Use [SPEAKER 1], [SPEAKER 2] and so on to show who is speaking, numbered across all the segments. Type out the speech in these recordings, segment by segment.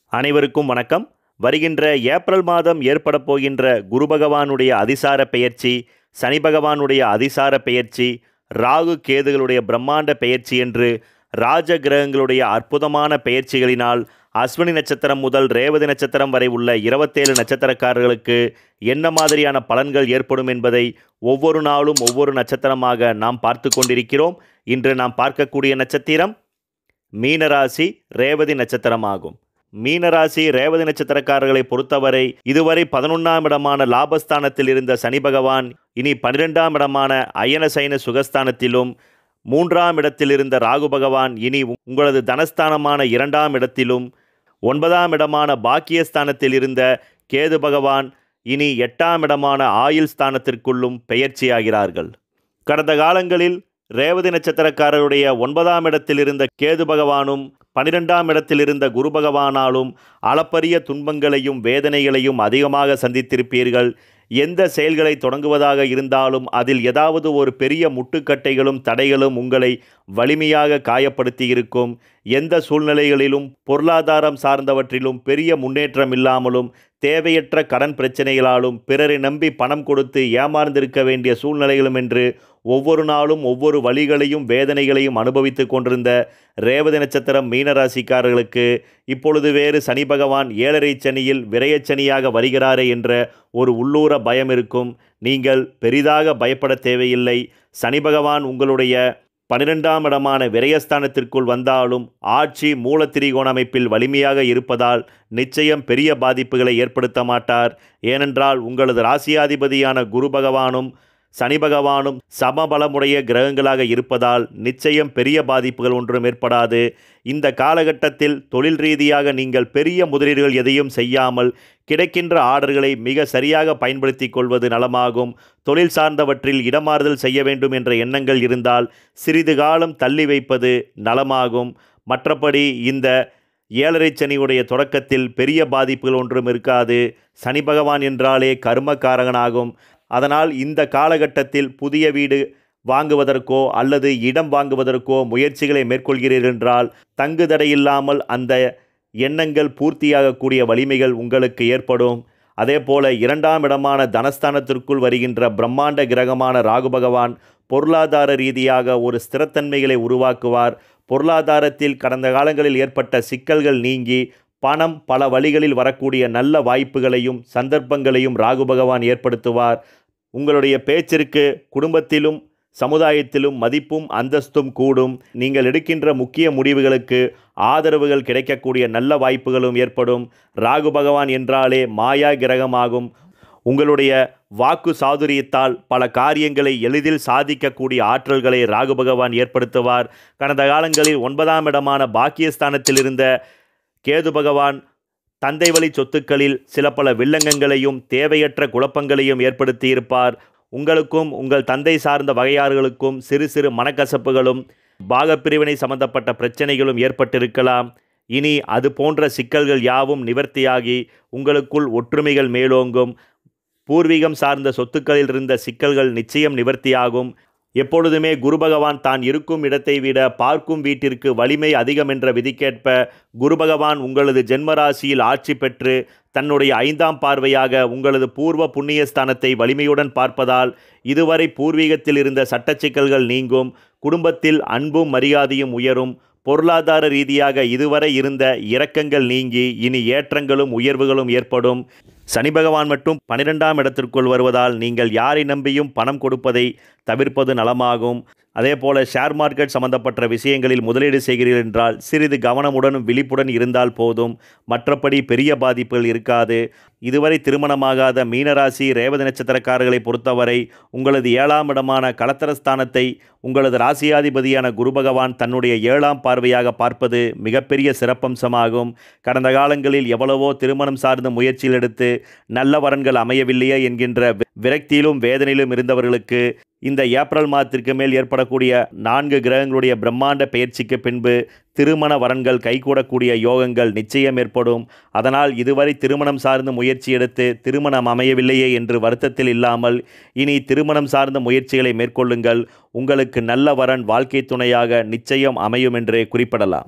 [SPEAKER 1] அனைவருக்கும் வணக்கம் வருகின்ற ஏப்ரல் மாதம் ஏற்பட போகின்ற குரு பகவானுடைய அதிசார பெயர்ச்சி சனி பகவானுடைய அதிசார பெயர்ச்சி ராகு கேதுகளுடைய பிரம்மாண்ட பெயர்ச்சி என்று ராஜ கிரகங்களுடைய அற்புதமான பெயர்ச்சிகளினால் அஸ்வினி நட்சத்திரம் முதல் ரேவதி நட்சத்திரம் வரை உள்ள இருபத்தேழு நட்சத்திரக்காரர்களுக்கு என்ன மாதிரியான பலன்கள் ஏற்படும் என்பதை ஒவ்வொரு நாளும் ஒவ்வொரு நட்சத்திரமாக நாம் பார்த்து கொண்டிருக்கிறோம் இன்று நாம் பார்க்கக்கூடிய நட்சத்திரம் மீனராசி ரேவதி நட்சத்திரமாகும் மீனராசி ரேவதி நட்சத்திரக்காரர்களை பொறுத்தவரை இதுவரை பதினொன்றாம் இடமான லாபஸ்தானத்தில் இருந்த சனி பகவான் இனி பன்னிரெண்டாம் இடமான அயன சைன சுகஸ்தானத்திலும் மூன்றாம் இடத்தில் இருந்த ராகு பகவான் இனி உங்களது தனஸ்தானமான இரண்டாம் இடத்திலும் ஒன்பதாம் இடமான பாக்கியஸ்தானத்தில் இருந்த கேது பகவான் இனி எட்டாம் இடமான ஆயுள் ஸ்தானத்திற்குள்ளும் பெயர்ச்சியாகிறார்கள் கடந்த காலங்களில் ரேவதி நட்சத்திரக்காரருடைய ஒன்பதாம் இடத்தில் இருந்த கேது பகவானும் பனிரெண்டாம் இடத்தில் இருந்த குரு பகவானாலும் அளப்பரிய துன்பங்களையும் வேதனைகளையும் அதிகமாக சந்தித்திருப்பீர்கள் எந்த செயல்களை தொடங்குவதாக இருந்தாலும் அதில் ஏதாவது ஒரு பெரிய முட்டுக்கட்டைகளும் தடைகளும் உங்களை வலிமையாக காயப்படுத்தி இருக்கும் எந்த சூழ்நிலைகளிலும் பொருளாதாரம் சார்ந்தவற்றிலும் பெரிய முன்னேற்றம் இல்லாமலும் தேவையற்ற கடன் பிரச்சனைகளாலும் பிறரை நம்பி பணம் கொடுத்து ஏமார்ந்திருக்க வேண்டிய சூழ்நிலைகளும் என்று ஒவ்வொரு நாளும் ஒவ்வொரு வழிகளையும் வேதனைகளையும் அனுபவித்து கொண்டிருந்த ரேவதி நட்சத்திரம் மீனராசிக்காரர்களுக்கு இப்பொழுது வேறு சனி பகவான் ஏழரை சனியில் விரயச்சனியாக வருகிறாரே என்ற ஒரு உள்ளூர பயம் இருக்கும் நீங்கள் பெரிதாக பயப்பட தேவையில்லை சனி பகவான் உங்களுடைய பனிரெண்டாம் இடமான விரயஸ்தானத்திற்குள் வந்தாலும் ஆட்சி மூலத்திரிகோண அமைப்பில் வலிமையாக இருப்பதால் நிச்சயம் பெரிய பாதிப்புகளை ஏற்படுத்த மாட்டார் ஏனென்றால் உங்களது ராசியாதிபதியான குரு பகவானும் சனி பகவானும் சமபலமுடைய கிரகங்களாக இருப்பதால் நிச்சயம் பெரிய பாதிப்புகள் ஒன்றும் ஏற்படாது இந்த காலகட்டத்தில் தொழில் ரீதியாக நீங்கள் பெரிய முதலீடுகள் எதையும் செய்யாமல் கிடைக்கின்ற ஆர்டர்களை மிக சரியாக பயன்படுத்தி கொள்வது நலமாகும் தொழில் சார்ந்தவற்றில் இடமாறுதல் செய்ய வேண்டும் என்ற எண்ணங்கள் இருந்தால் சிறிது காலம் தள்ளி வைப்பது நலமாகும் மற்றபடி இந்த ஏழரை சனியுடைய தொடக்கத்தில் பெரிய பாதிப்புகள் ஒன்றும் இருக்காது சனி பகவான் என்றாலே கர்மக்காரகனாகும் அதனால் இந்த காலகட்டத்தில் புதிய வீடு வாங்குவதற்கோ அல்லது இடம் வாங்குவதற்கோ முயற்சிகளை மேற்கொள்கிறீர்கள் என்றால் தங்கு தடையில்லாமல் அந்த எண்ணங்கள் பூர்த்தியாகக்கூடிய வலிமைகள் உங்களுக்கு ஏற்படும் அதே போல இரண்டாம் இடமான தனஸ்தானத்திற்குள் வருகின்ற பிரம்மாண்ட கிரகமான ராகு பகவான் பொருளாதார ரீதியாக ஒரு ஸ்திரத்தன்மைகளை உருவாக்குவார் பொருளாதாரத்தில் கடந்த காலங்களில் ஏற்பட்ட சிக்கல்கள் நீங்கி பணம் பல வழிகளில் வரக்கூடிய நல்ல வாய்ப்புகளையும் சந்தர்ப்பங்களையும் ராகு பகவான் ஏற்படுத்துவார் உங்களுடைய பேச்சிற்கு குடும்பத்திலும் சமுதாயத்திலும் மதிப்பும் அந்தஸ்தும் கூடும் நீங்கள் எடுக்கின்ற முக்கிய முடிவுகளுக்கு ஆதரவுகள் கிடைக்கக்கூடிய நல்ல வாய்ப்புகளும் ஏற்படும் ராகு பகவான் என்றாலே மாயா கிரகமாகும் உங்களுடைய வாக்கு சாதுரியத்தால் பல காரியங்களை எளிதில் சாதிக்கக்கூடிய ஆற்றல்களை ராகு பகவான் ஏற்படுத்துவார் கடந்த காலங்களில் ஒன்பதாம் இடமான பாக்கியஸ்தானத்தில் இருந்த கேது பகவான் தந்தை வழி சொத்துக்களில் சில பல வில்லங்கங்களையும் தேவையற்ற குழப்பங்களையும் ஏற்படுத்தியிருப்பார் உங்களுக்கும் உங்கள் தந்தை சார்ந்த வகையார்களுக்கும் சிறு சிறு மனக்கசப்புகளும் பாகப்பிரிவினை சம்பந்தப்பட்ட பிரச்சனைகளும் ஏற்பட்டிருக்கலாம் இனி அது போன்ற சிக்கல்கள் யாவும் நிவர்த்தியாகி உங்களுக்குள் ஒற்றுமைகள் மேலோங்கும் பூர்வீகம் சார்ந்த சொத்துக்களில் இருந்த சிக்கல்கள் நிச்சயம் நிவர்த்தியாகும் எப்பொழுதுமே குரு பகவான் தான் இருக்கும் இடத்தை விட பார்க்கும் வீட்டிற்கு வலிமை அதிகம் என்ற விதிக்கேற்ப குரு பகவான் உங்களது ஜென்மராசியில் ஆட்சி பெற்று தன்னுடைய ஐந்தாம் பார்வையாக உங்களது பூர்வ புண்ணியஸ்தானத்தை வலிமையுடன் பார்ப்பதால் இதுவரை பூர்வீகத்தில் இருந்த சட்ட சிக்கல்கள் நீங்கும் குடும்பத்தில் அன்பும் மரியாதையும் உயரும் பொருளாதார ரீதியாக இதுவரை இருந்த இரக்கங்கள் நீங்கி இனி ஏற்றங்களும் உயர்வுகளும் ஏற்படும் சனி பகவான் மட்டும் பனிரெண்டாம் இடத்திற்குள் வருவதால் நீங்கள் யாரை நம்பியும் பணம் கொடுப்பதை தவிர்ப்பது நலமாகும் அதே போல ஷேர் மார்க்கெட் சம்பந்தப்பட்ட விஷயங்களில் முதலீடு செய்கிறீர்கள் என்றால் சிறிது கவனமுடனும் விழிப்புடன் இருந்தால் போதும் மற்றபடி பெரிய பாதிப்புகள் இருக்காது இதுவரை திருமணமாகாத மீனராசி ரேவதி நட்சத்திரக்காரர்களை பொறுத்தவரை உங்களது ஏழாம் இடமான கலத்தரஸ்தானத்தை உங்களது ராசியாதிபதியான குரு பகவான் தன்னுடைய ஏழாம் பார்வையாக பார்ப்பது மிகப்பெரிய சிறப்பம்சமாகும் கடந்த காலங்களில் எவ்வளவோ திருமணம் சார்ந்த முயற்சியில் எடுத்து நல்ல வரன்கள் அமையவில்லையே என்கின்ற விரக்தியிலும் வேதனையிலும் இருந்தவர்களுக்கு இந்த ஏப்ரல் மாதத்திற்கு மேல் ஏற்படக்கூடிய நான்கு கிரகங்களுடைய பிரம்மாண்ட பயிற்சிக்கு பின்பு திருமண வரன்கள் கைகூடக்கூடிய யோகங்கள் நிச்சயம் ஏற்படும் அதனால் இதுவரை திருமணம் சார்ந்த முயற்சி எடுத்து திருமணம் அமையவில்லையே என்று வருத்தத்தில் இல்லாமல் இனி திருமணம் சார்ந்த முயற்சிகளை மேற்கொள்ளுங்கள் உங்களுக்கு நல்ல வரன் வாழ்க்கை துணையாக நிச்சயம் அமையும் என்று குறிப்பிடலாம்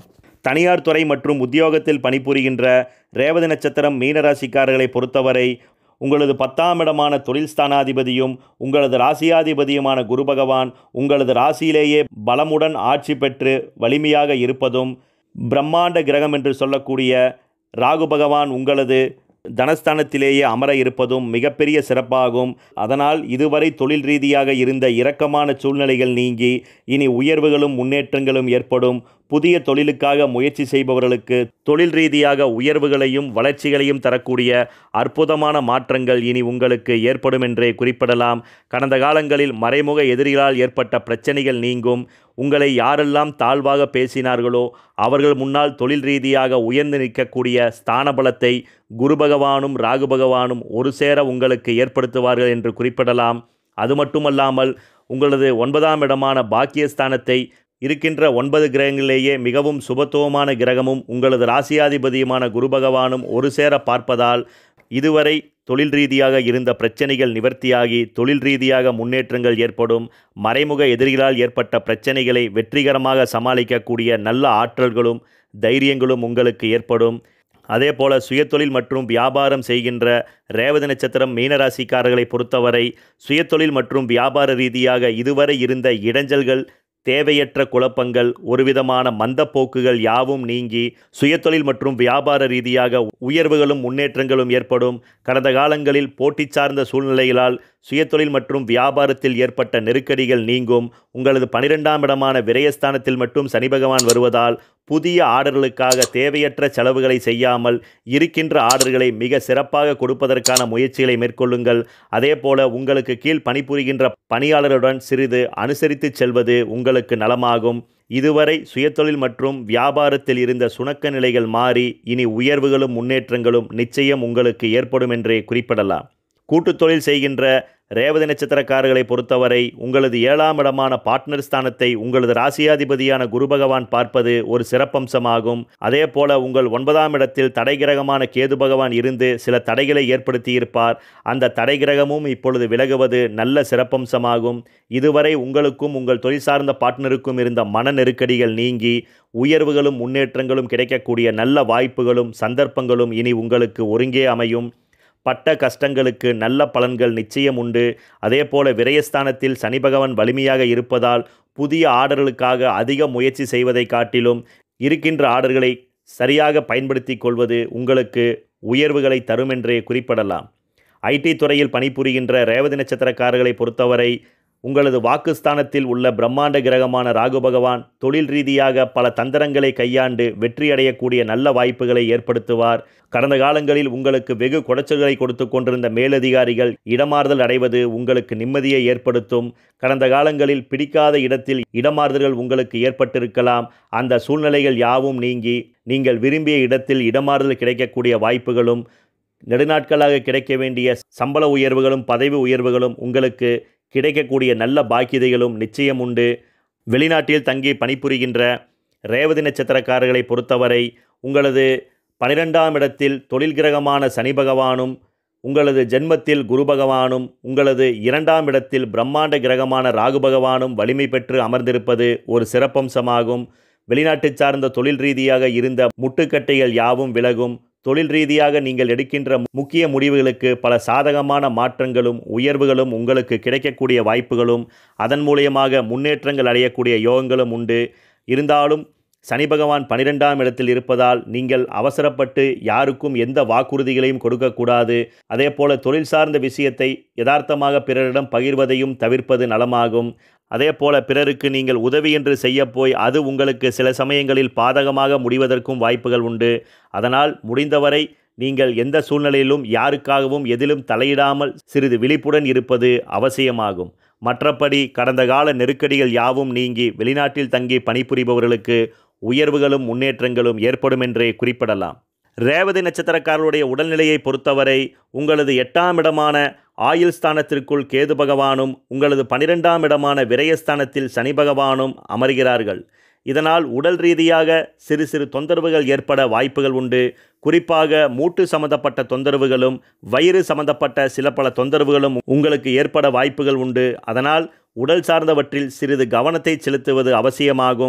[SPEAKER 1] தனியார் துறை மற்றும் உத்தியோகத்தில் பணிபுரிகின்ற ரேவதி நட்சத்திரம் மீனராசிக்காரர்களை பொறுத்தவரை உங்களது பத்தாம் இடமான தொழில் ஸ்தானாதிபதியும் உங்களது ராசியாதிபதியுமான குரு பகவான் உங்களது ராசியிலேயே பலமுடன் ஆட்சி பெற்று வலிமையாக இருப்பதும் பிரம்மாண்ட கிரகம் என்று சொல்லக்கூடிய ராகு பகவான் உங்களது தனஸ்தானத்திலேயே அமர இருப்பதும் மிகப்பெரிய சிறப்பாகும் அதனால் இதுவரை தொழில் ரீதியாக இருந்த இரக்கமான சூழ்நிலைகள் நீங்கி இனி உயர்வுகளும் முன்னேற்றங்களும் ஏற்படும் புதிய தொழிலுக்காக முயற்சி செய்பவர்களுக்கு தொழில் ரீதியாக உயர்வுகளையும் வளர்ச்சிகளையும் தரக்கூடிய அற்புதமான மாற்றங்கள் இனி உங்களுக்கு ஏற்படும் என்றே குறிப்பிடலாம் கடந்த காலங்களில் மறைமுக எதிரிகளால் ஏற்பட்ட பிரச்சனைகள் நீங்கும் உங்களை யாரெல்லாம் தாழ்வாக பேசினார்களோ அவர்கள் முன்னால் தொழில் ரீதியாக உயர்ந்து நிற்கக்கூடிய ஸ்தான பலத்தை குரு பகவானும் ராகு பகவானும் ஒரு சேர உங்களுக்கு ஏற்படுத்துவார்கள் என்று குறிப்பிடலாம் அது மட்டுமல்லாமல் உங்களது ஒன்பதாம் இடமான பாக்கியஸ்தானத்தை இருக்கின்ற ஒன்பது கிரகங்களிலேயே மிகவும் சுபத்துவமான கிரகமும் உங்களது ராசியாதிபதியுமான குரு பகவானும் ஒரு சேர பார்ப்பதால் இதுவரை தொழில் ரீதியாக இருந்த பிரச்சனைகள் நிவர்த்தியாகி தொழில் ரீதியாக முன்னேற்றங்கள் ஏற்படும் மறைமுக எதிரிகளால் ஏற்பட்ட பிரச்சனைகளை வெற்றிகரமாக சமாளிக்கக்கூடிய நல்ல ஆற்றல்களும் தைரியங்களும் உங்களுக்கு ஏற்படும் அதே போல சுயதொழில் மற்றும் வியாபாரம் செய்கின்ற ரேவதி நட்சத்திரம் மீனராசிக்காரர்களை பொறுத்தவரை சுயதொழில் மற்றும் வியாபார ரீதியாக இதுவரை இருந்த இடைஞ்சல்கள் தேவையற்ற குழப்பங்கள் ஒருவிதமான மந்தப்போக்குகள் யாவும் நீங்கி சுயதொழில் மற்றும் வியாபார ரீதியாக உயர்வுகளும் முன்னேற்றங்களும் ஏற்படும் கடந்த காலங்களில் போட்டி சார்ந்த சூழ்நிலைகளால் சுயதொழில் மற்றும் வியாபாரத்தில் ஏற்பட்ட நெருக்கடிகள் நீங்கும் உங்களது பனிரெண்டாம் இடமான விரயஸ்தானத்தில் மட்டும் சனி பகவான் வருவதால் புதிய ஆர்டர்களுக்காக தேவையற்ற செலவுகளை செய்யாமல் இருக்கின்ற ஆர்டர்களை மிக சிறப்பாக கொடுப்பதற்கான முயற்சிகளை மேற்கொள்ளுங்கள் அதே போல உங்களுக்கு கீழ் பணிபுரிகின்ற பணியாளருடன் சிறிது அனுசரித்து செல்வது உங்களுக்கு நலமாகும் இதுவரை சுயதொழில் மற்றும் வியாபாரத்தில் இருந்த சுணக்க நிலைகள் மாறி இனி உயர்வுகளும் முன்னேற்றங்களும் நிச்சயம் உங்களுக்கு ஏற்படும் என்றே குறிப்பிடலாம் கூட்டுத் தொழில் செய்கின்ற ரேவதி நட்சத்திரக்காரர்களை பொறுத்தவரை உங்களது ஏழாம் இடமான பார்ட்னர் ஸ்தானத்தை உங்களது ராசியாதிபதியான குரு பகவான் பார்ப்பது ஒரு சிறப்பம்சமாகும் அதே போல உங்கள் ஒன்பதாம் இடத்தில் தடை கிரகமான கேது பகவான் இருந்து சில தடைகளை ஏற்படுத்தியிருப்பார் அந்த தடை கிரகமும் இப்பொழுது விலகுவது நல்ல சிறப்பம்சமாகும் இதுவரை உங்களுக்கும் உங்கள் தொழில் சார்ந்த பார்ட்னருக்கும் இருந்த மன நெருக்கடிகள் நீங்கி உயர்வுகளும் முன்னேற்றங்களும் கிடைக்கக்கூடிய நல்ல வாய்ப்புகளும் சந்தர்ப்பங்களும் இனி உங்களுக்கு ஒருங்கே அமையும் பட்ட கஷ்டங்களுக்கு நல்ல பலன்கள் நிச்சயம் உண்டு அதே போல விரயஸ்தானத்தில் சனி பகவான் வலிமையாக இருப்பதால் புதிய ஆர்டர்களுக்காக அதிக முயற்சி செய்வதை காட்டிலும் இருக்கின்ற ஆர்டர்களை சரியாக பயன்படுத்தி கொள்வது உங்களுக்கு உயர்வுகளை தரும் என்றே குறிப்பிடலாம் ஐடி துறையில் பணிபுரிகின்ற ரேவதி நட்சத்திரக்காரர்களை பொறுத்தவரை உங்களது வாக்குஸ்தானத்தில் உள்ள பிரம்மாண்ட கிரகமான ராகு பகவான் தொழில் ரீதியாக பல தந்திரங்களை கையாண்டு வெற்றியடையக்கூடிய நல்ல வாய்ப்புகளை ஏற்படுத்துவார் கடந்த காலங்களில் உங்களுக்கு வெகு குடைச்சல்களை கொடுத்து கொண்டிருந்த மேலதிகாரிகள் இடமாறுதல் அடைவது உங்களுக்கு நிம்மதியை ஏற்படுத்தும் கடந்த காலங்களில் பிடிக்காத இடத்தில் இடமாறுதல்கள் உங்களுக்கு ஏற்பட்டிருக்கலாம் அந்த சூழ்நிலைகள் யாவும் நீங்கி நீங்கள் விரும்பிய இடத்தில் இடமாறுதல் கிடைக்கக்கூடிய வாய்ப்புகளும் நெடுநாட்களாக கிடைக்க வேண்டிய சம்பள உயர்வுகளும் பதவி உயர்வுகளும் உங்களுக்கு கிடைக்கக்கூடிய நல்ல பாக்கியதைகளும் நிச்சயம் உண்டு வெளிநாட்டில் தங்கி பணிபுரிகின்ற ரேவதி நட்சத்திரக்காரர்களை பொறுத்தவரை உங்களது பனிரெண்டாம் இடத்தில் தொழில் கிரகமான சனி பகவானும் உங்களது ஜென்மத்தில் குரு பகவானும் உங்களது இரண்டாம் இடத்தில் பிரம்மாண்ட கிரகமான ராகு பகவானும் வலிமை பெற்று அமர்ந்திருப்பது ஒரு சிறப்பம்சமாகும் வெளிநாட்டு சார்ந்த தொழில் ரீதியாக இருந்த முட்டுக்கட்டைகள் யாவும் விலகும் தொழில் ரீதியாக நீங்கள் எடுக்கின்ற முக்கிய முடிவுகளுக்கு பல சாதகமான மாற்றங்களும் உயர்வுகளும் உங்களுக்கு கிடைக்கக்கூடிய வாய்ப்புகளும் அதன் மூலியமாக முன்னேற்றங்கள் அடையக்கூடிய யோகங்களும் உண்டு இருந்தாலும் சனி பகவான் பனிரெண்டாம் இடத்தில் இருப்பதால் நீங்கள் அவசரப்பட்டு யாருக்கும் எந்த வாக்குறுதிகளையும் கொடுக்கக்கூடாது அதே போல தொழில் சார்ந்த விஷயத்தை யதார்த்தமாக பிறரிடம் பகிர்வதையும் தவிர்ப்பது நலமாகும் அதே போல பிறருக்கு நீங்கள் உதவி என்று செய்யப்போய் அது உங்களுக்கு சில சமயங்களில் பாதகமாக முடிவதற்கும் வாய்ப்புகள் உண்டு அதனால் முடிந்தவரை நீங்கள் எந்த சூழ்நிலையிலும் யாருக்காகவும் எதிலும் தலையிடாமல் சிறிது விழிப்புடன் இருப்பது அவசியமாகும் மற்றபடி கடந்த கால நெருக்கடிகள் யாவும் நீங்கி வெளிநாட்டில் தங்கி பணிபுரிபவர்களுக்கு உயர்வுகளும் முன்னேற்றங்களும் ஏற்படும் என்றே குறிப்பிடலாம் ரேவதி நட்சத்திரக்காரருடைய உடல்நிலையை பொறுத்தவரை உங்களது எட்டாம் இடமான ஆயுள் ஸ்தானத்திற்குள் கேது பகவானும் உங்களது பனிரெண்டாம் இடமான விரயஸ்தானத்தில் சனி பகவானும் அமர்கிறார்கள் இதனால் உடல் ரீதியாக சிறு சிறு தொந்தரவுகள் ஏற்பட வாய்ப்புகள் உண்டு குறிப்பாக மூட்டு சம்பந்தப்பட்ட தொந்தரவுகளும் வயிறு சம்பந்தப்பட்ட சில பல தொந்தரவுகளும் உங்களுக்கு ஏற்பட வாய்ப்புகள் உண்டு அதனால் உடல் சார்ந்தவற்றில் சிறிது கவனத்தை செலுத்துவது அவசியமாகும்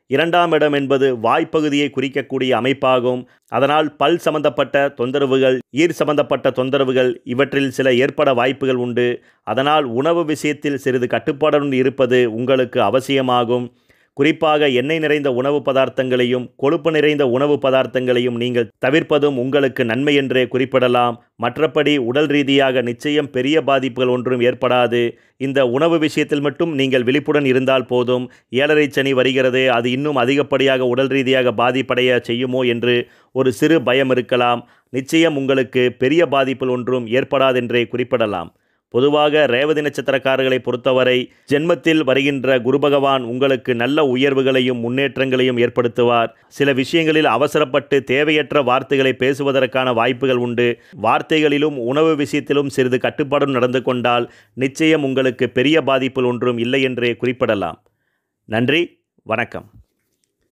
[SPEAKER 1] இரண்டாம் இடம் என்பது வாய்ப்பகுதியை குறிக்கக்கூடிய அமைப்பாகும் அதனால் பல் சம்பந்தப்பட்ட தொந்தரவுகள் ஈர் சம்பந்தப்பட்ட தொந்தரவுகள் இவற்றில் சில ஏற்பட வாய்ப்புகள் உண்டு அதனால் உணவு விஷயத்தில் சிறிது கட்டுப்பாடுடன் இருப்பது உங்களுக்கு அவசியமாகும் குறிப்பாக எண்ணெய் நிறைந்த உணவு பதார்த்தங்களையும் கொழுப்பு நிறைந்த உணவு பதார்த்தங்களையும் நீங்கள் தவிர்ப்பதும் உங்களுக்கு நன்மை என்றே குறிப்பிடலாம் மற்றபடி உடல் ரீதியாக நிச்சயம் பெரிய பாதிப்புகள் ஒன்றும் ஏற்படாது இந்த உணவு விஷயத்தில் மட்டும் நீங்கள் விழிப்புடன் இருந்தால் போதும் ஏழரை சனி வருகிறது அது இன்னும் அதிகப்படியாக உடல் ரீதியாக பாதிப்படைய செய்யுமோ என்று ஒரு சிறு பயம் இருக்கலாம் நிச்சயம் உங்களுக்கு பெரிய பாதிப்புகள் ஒன்றும் ஏற்படாதென்றே குறிப்பிடலாம் பொதுவாக ரேவதி நட்சத்திரக்காரர்களை பொறுத்தவரை ஜென்மத்தில் வருகின்ற குரு பகவான் உங்களுக்கு நல்ல உயர்வுகளையும் முன்னேற்றங்களையும் ஏற்படுத்துவார் சில விஷயங்களில் அவசரப்பட்டு தேவையற்ற வார்த்தைகளை பேசுவதற்கான வாய்ப்புகள் உண்டு வார்த்தைகளிலும் உணவு விஷயத்திலும் சிறிது கட்டுப்பாடும் நடந்து கொண்டால் நிச்சயம் உங்களுக்கு பெரிய பாதிப்புகள் ஒன்றும் இல்லை என்றே குறிப்பிடலாம் நன்றி வணக்கம்